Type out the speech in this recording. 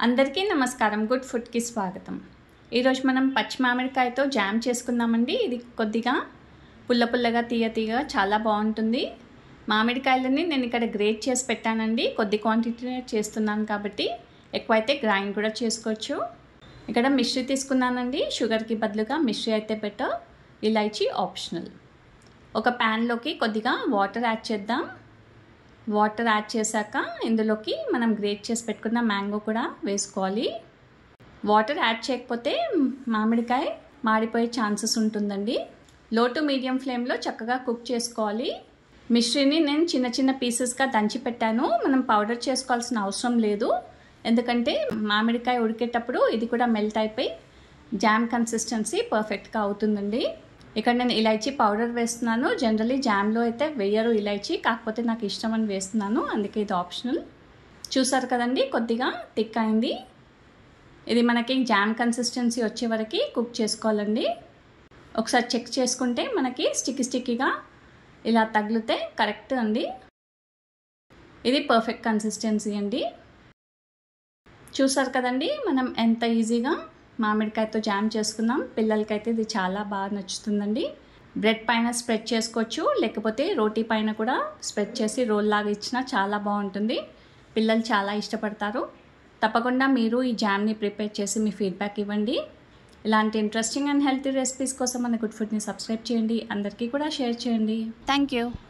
అందరికీ నమస్కారం గుడ్ ఫుడ్కి స్వాగతం ఈరోజు మనం పచ్చి మామిడికాయతో జామ్ చేసుకుందామండి ఇది కొద్దిగా పుల్ల పుల్లగా తీయ తీయగా చాలా బాగుంటుంది మామిడికాయలని నేను ఇక్కడ గ్రేట్ చేసి పెట్టానండి కొద్ది క్వాంటిటీ చేస్తున్నాను కాబట్టి ఎక్కువైతే గ్రైండ్ కూడా చేసుకోవచ్చు ఇక్కడ మిశ్రీ తీసుకున్నానండి షుగర్కి బదులుగా మిశ్రీ అయితే బెటర్ ఇలాచి ఆప్షనల్ ఒక ప్యాన్లోకి కొద్దిగా వాటర్ యాడ్ చేద్దాం వాటర్ యాడ్ చేశాక ఇందులోకి మనం గ్రేట్ చేసి పెట్టుకున్న మ్యాంగో కూడా వేసుకోవాలి వాటర్ యాడ్ చేయకపోతే మామిడికాయ మాడిపోయే ఛాన్సెస్ ఉంటుందండి లో టు మీడియం ఫ్లేమ్లో చక్కగా కుక్ చేసుకోవాలి మిశ్రీని నేను చిన్న చిన్న పీసెస్గా దంచి పెట్టాను మనం పౌడర్ చేసుకోవాల్సిన అవసరం లేదు ఎందుకంటే మామిడికాయ ఉడికేటప్పుడు ఇది కూడా మెల్ట్ అయిపోయి జామ్ కన్సిస్టెన్సీ పర్ఫెక్ట్గా అవుతుందండి ఇక్కడ నేను ఇలాచీ పౌడర్ వేస్తున్నాను జనరలీ జామ్లో అయితే వేయరు ఇలాచీ కాకపోతే నాకు ఇష్టం అని వేస్తున్నాను అందుకే ఇది ఆప్షనల్ చూసారు కదండి కొద్దిగా థిక్ అయింది ఇది మనకి జామ్ కన్సిస్టెన్సీ వచ్చే వరకు కుక్ చేసుకోవాలండి ఒకసారి చెక్ చేసుకుంటే మనకి స్టిక్కీ స్టిక్కీగా ఇలా తగిలితే కరెక్ట్ అండి ఇది పర్ఫెక్ట్ కన్సిస్టెన్సీ అండి చూసారు కదండి మనం ఎంత ఈజీగా మామిడికాయతో జామ్ చేసుకున్నాం పిల్లలకైతే ఇది చాలా బాగా నచ్చుతుందండి బ్రెడ్ పైన స్ప్రెడ్ చేసుకోవచ్చు లేకపోతే రోటీ పైన కూడా స్ప్రెడ్ చేసి రోల్ లాగా ఇచ్చినా చాలా బాగుంటుంది పిల్లలు చాలా ఇష్టపడతారు తప్పకుండా మీరు ఈ జామ్ని ప్రిపేర్ చేసి మీ ఫీడ్బ్యాక్ ఇవ్వండి ఇలాంటి ఇంట్రెస్టింగ్ అండ్ హెల్తీ రెసిపీస్ కోసం మన గుడ్ ఫుడ్ని సబ్స్క్రైబ్ చేయండి అందరికీ కూడా షేర్ చేయండి థ్యాంక్ యూ